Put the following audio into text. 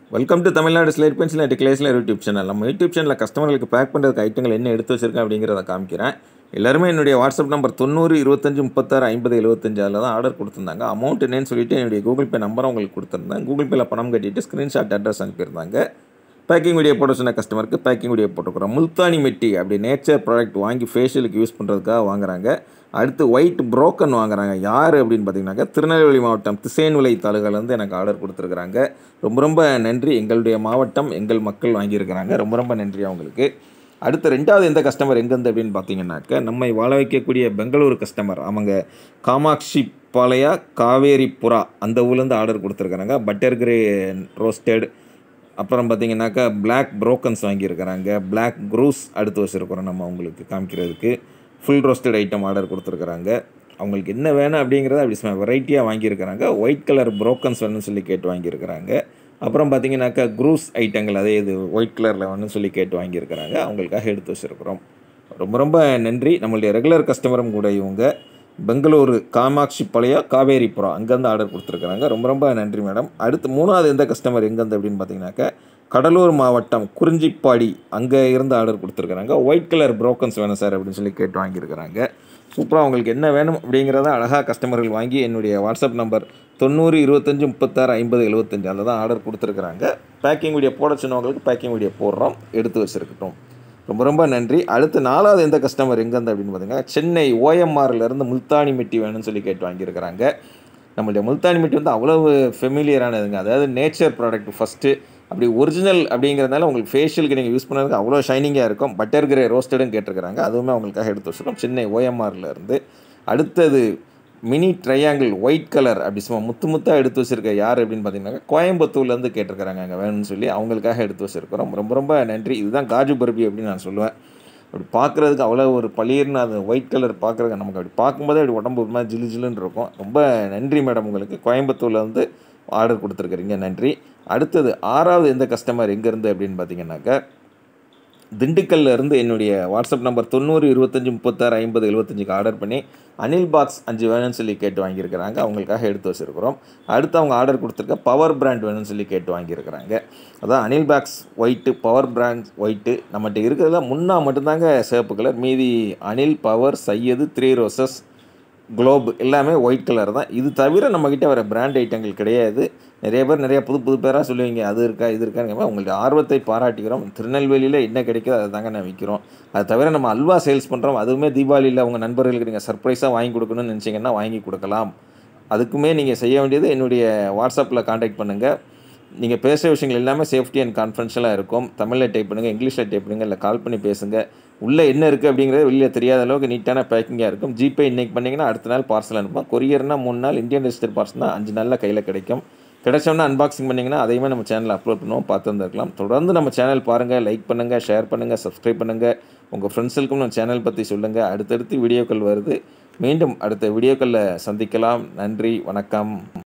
welcome to Tamil Nadu slate pencil and கிளேஸில் YouTube channel நம்ம YouTube சேனலில் கஸ்டமர்களுக்கு பேக் பண்ணுறதுக்கு ஐட்டங்கள் என்ன எடுத்து வச்சிருக்கேன் அப்படிங்கிறத காமிக்கிறேன் எல்லாருமே என்னுடைய வாட்ஸ்அப் நம்பர் தொண்ணூறு இருபத்தஞ்சு முப்பத்தாறு ஐம்பது எழுபத்தஞ்சு அதில் தான் ஆர்டர் கொடுத்துருந்தாங்க அமௌண்ட் என்னன்னு சொல்லிட்டு என்னுடைய கூகுள் பே நம்பரை உங்களுக்கு கொடுத்துருந்தேன் கூகுள் பேல பணம் கட்டிட்டு ஸ்க்ரீன்ஷாட் அட்ரஸ் அனுப்பியிருந்தாங்க பேக்கிங் வீடியோ போட சொன்ன கஸ்டமருக்கு பேக்கிங் வீடியோ போட்டுக்கிறோம் முல்தானி மெட்டி அப்படி நேச்சர் ப்ராடக்ட் வாங்கி ஃபேஷியலுக்கு யூஸ் பண்ணுறதுக்காக வாங்குறாங்க அடுத்து ஒயிட் புரோக்கன் வாங்குறாங்க யார் அப்படின்னு பார்த்தீங்கன்னாக்கா திருநெல்வேலி மாவட்டம் திசைன்விலை தாலுகாலேருந்து எனக்கு ஆர்டர் கொடுத்துருக்குறாங்க ரொம்ப ரொம்ப நன்றி எங்களுடைய மாவட்டம் எங்கள் மக்கள் வாங்கியிருக்கிறாங்க ரொம்ப ரொம்ப நன்றி அவங்களுக்கு அடுத்து ரெண்டாவது எந்த கஸ்டமர் எங்கேருந்து அப்படின்னு பார்த்தீங்கன்னாக்கா நம்மை வாழ வைக்கக்கூடிய பெங்களூரு கஸ்டமர் அவங்க காமாட்சி பாளையா காவேரி புறா அந்த ஊர்லேருந்து ஆர்டர் கொடுத்துருக்குறாங்க பட்டர் கிரே ரோஸ்டட் அப்புறம் பார்த்தீங்கன்னாக்கா பிளாக் புரோக்கன்ஸ் வாங்கியிருக்கிறாங்க பிளாக் க்ரூஸ் அடுத்து வச்சுருக்கிறோம் நம்ம அவங்களுக்கு காமிக்கிறதுக்கு ஃபுல் ரோஸ்டட் ஐட்டம் ஆர்டர் கொடுத்துருக்குறாங்க அவங்களுக்கு என்ன வேணும் அப்படிங்கிறத அப்படி சும்மா வெரைட்டியாக வாங்கியிருக்கிறாங்க ஒயிட் கலர் புரோக்கன்ஸ் வேணும்னு சொல்லி கேட்டு வாங்கியிருக்கிறாங்க அப்புறம் பார்த்தீங்கன்னாக்கா க்ரூஸ் ஐட்டங்கள் அதே இது ஒயிட் கலரில் வேணும்னு சொல்லி கேட்டு வாங்கியிருக்கிறாங்க அவங்களுக்காக எடுத்து வச்சுருக்குறோம் ரொம்ப ரொம்ப நன்றி நம்மளுடைய ரெகுலர் கஸ்டமரும் கூட இவங்க பெங்களூரு காமாட்சி பாளையா காவேரிபுரம் அங்கேருந்து ஆர்டர் கொடுத்துருக்குறாங்க ரொம்ப ரொம்ப நன்றி மேடம் அடுத்து மூணாவது எந்த கஸ்டமர் எங்கேருந்து அப்படின்னு பார்த்தீங்கன்னாக்கா கடலூர் மாவட்டம் குறிஞ்சிப்பாடி அங்கே இருந்து ஆர்டர் கொடுத்துருக்குறாங்க ஒயிட் கலர் புரோக்கன்ஸ் வேணும் சார் அப்படின்னு சொல்லி கேட்டு வாங்கியிருக்கிறாங்க சூப்பராக அவங்களுக்கு என்ன வேணும் அப்படிங்கிறத அழகாக கஸ்டமர்கள் வாங்கி என்னுடைய வாட்ஸ்அப் நம்பர் தொண்ணூறு இருபத்தஞ்சி முப்பத்தாறு ஐம்பது எழுபத்தஞ்சு அதில் தான் ஆர்டர் கொடுத்துருக்குறாங்க பேக்கிங் வீடியோ போட சொன்னவங்களுக்கு பேக்கிங் வீடியோ போடுறோம் எடுத்து வச்சுருக்கட்டும் ரொம்ப ரொம்ப நன்றி அடுத்து நாலாவது எந்த கஸ்டமர் எங்கேருந்து அப்படின்னு பார்த்தீங்கன்னா சென்னை ஓஎம்ஆர்லேருந்து முல்தானி மெட்டி வேணும்னு சொல்லி கேட்டு வாங்கியிருக்கிறாங்க நம்மளுடைய முல்தானி மெட்டி வந்து அவ்வளவு ஃபெமிலியரானதுங்க அதாவது நேச்சர் ப்ராடக்ட் ஃபஸ்ட்டு அப்படி ஒரிஜினல் அப்படிங்கிறதுனால உங்களுக்கு ஃபேஷியலுக்கு நீங்கள் யூஸ் பண்ணதுக்கு அவ்வளோ ஷைனிங்காக இருக்கும் பட்டர் கிரே ரோஸ்டடும் கேட்டிருக்கிறாங்க அதுவுமே அவங்களுக்காக எடுத்து வச்சுருக்கோம் சென்னை ஓஎம்ஆரில் இருந்து அடுத்தது மினி ட்ரையாங்கிள் ஒயிட் கலர் அப்படி சும்மா முத்து முத்தாக எடுத்து வச்சுருக்க யார் அப்படின்னு பார்த்தீங்கன்னா கோயம்புத்தூர்லேருந்து கேட்டிருக்கிறாங்க அங்கே வேணும்னு சொல்லி அவங்களுக்காக எடுத்து வச்சுருக்கிறோம் ரொம்ப ரொம்ப நன்றி இதுதான் காஜு பர்பி அப்படின்னு நான் சொல்லுவேன் அப்படி பார்க்குறதுக்கு அவ்வளோ ஒரு பளிர்னு அது ஒயிட் கலர் பார்க்குறதுக்கு நமக்கு அப்படி பார்க்கும்போதே அப்படி உடம்பு ஒரு மாதிரி ஜிலு ஜிலுன்னு இருக்கும் ரொம்ப நன்றி மேடம் உங்களுக்கு கோயம்புத்தூர்லேருந்து ஆர்டர் கொடுத்துருக்குறீங்க நன்றி அடுத்தது ஆறாவது எந்த கஸ்டமர் எங்கேருந்து அப்படின்னு பார்த்தீங்கன்னாக்கா திண்டுக்கல்ல இருந்து என்னுடைய வாட்ஸ்அப் நம்பர் தொண்ணூறு இருபத்தஞ்சி முப்பத்தாறு ஐம்பது எழுபத்தஞ்சுக்கு ஆர்டர் பண்ணி அனில் பாக்ஸ் அஞ்சு வேணும்னு சொல்லி கேட்டு வாங்கியிருக்கிறாங்க அவங்களுக்காக எடுத்து வச்சுருக்கிறோம் அடுத்து அவங்க ஆர்டர் கொடுத்துருக்க பவர் பிராண்ட் வேணும்னு சொல்லி கேட்டு வாங்கியிருக்கிறாங்க அதான் Anil box white power brand white நம்மகிட்ட இருக்கிறதுல முன்னா மட்டும்தாங்க சிவப்பு கலர் மீதி Anil power Syed three roses globe எல்லாமே ஒயிட் கலர் தான் இது தவிர நம்மக்கிட்ட வர பிராண்ட் ஐட்டங்கள் கிடையாது நிறைய பேர் நிறைய புது புது பேராக சொல்லுவீங்க அது இருக்கா இது இருக்கான்னு உங்களுடைய ஆர்வத்தை பாராட்டிக்கிறோம் திருநெல்வேலியில் என்ன கிடைக்குதோ அதை தாங்க நான் விற்கிறோம் அது தவிர நம்ம அல்வா சேல்ஸ் பண்ணுறோம் அதுவுமே தீபாவளியில் உங்கள் நண்பர்களுக்கு நீங்கள் சர்ப்ரைஸாக வாங்கி கொடுக்கணும்னு நினச்சிங்கன்னா வாங்கி கொடுக்கலாம் அதுக்குமே நீங்கள் செய்ய வேண்டியது என்னுடைய வாட்ஸ்அப்பில் காண்டாக்ட் பண்ணுங்கள் நீங்கள் பேசுகிற விஷயங்கள் எல்லாமே சேஃப்டி அண்ட் கான்ஃபிடென்ஷியலாக இருக்கும் தமிழில் டைப் பண்ணுங்கள் இங்கிலீஷில் டைப் பண்ணுங்கள் இல்லை கால் பண்ணி பேசுங்க உள்ளே என்ன இருக்குது அப்படிங்கிறது வெளியில் தெரியாத அளவுக்கு நீட்டான பேக்கிங்காக இருக்கும் ஜிபே இன்றைக்கி பண்ணிங்கன்னா அடுத்த நாள் பார்சல் அனுப்போம் கொரியர்னா மூணு நாள் இந்தியன் ரெஜிஸ்டர் பார்சல் தான் அஞ்சு நாளில் கையில் கிடைக்கும் கிடைச்சோம்னா அன்பாக்சிங் பண்ணிங்கன்னா அதையுமே நம்ம சேனலில் அப்லோட் பண்ணுவோம் பார்த்து வந்துருக்கலாம் தொடர்ந்து நம்ம சேனல் பாருங்கள் லைக் பண்ணுங்கள் ஷேர் பண்ணுங்கள் சப்ஸ்கிரைப் பண்ணுங்கள் உங்கள் ஃப்ரெண்ட்ஸுக்கும் நம்ம சேனல் பற்றி சொல்லுங்கள் அடுத்தடுத்து வீடியோக்கள் வருது மீண்டும் அடுத்த வீடியோக்களில் சந்திக்கலாம் நன்றி வணக்கம்